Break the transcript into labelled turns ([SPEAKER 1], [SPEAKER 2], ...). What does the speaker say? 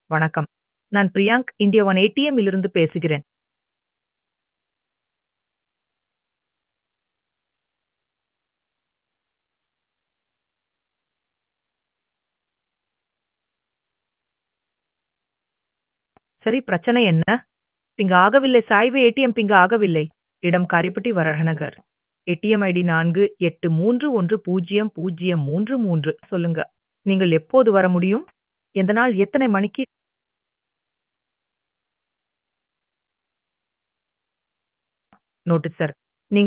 [SPEAKER 1] வணக்கம். நான் பிரியாங்க் India one ATM இலிருந்து பேசுகிறேன். சரி பிரச்சனை என்ன? பிங் ஆகவில்லை சாய்வு ஏடிஎம் பிங் ஆகவில்லை. இடம் காரிப்பட்டி வரஹநகர். ஏடிஎம் ஐடி 48311033 சொல்லுங்க. நீங்கள் எப்போது வர முடியும்? எந்த நாள் எத்தனை மணிக்கு? Notice sir.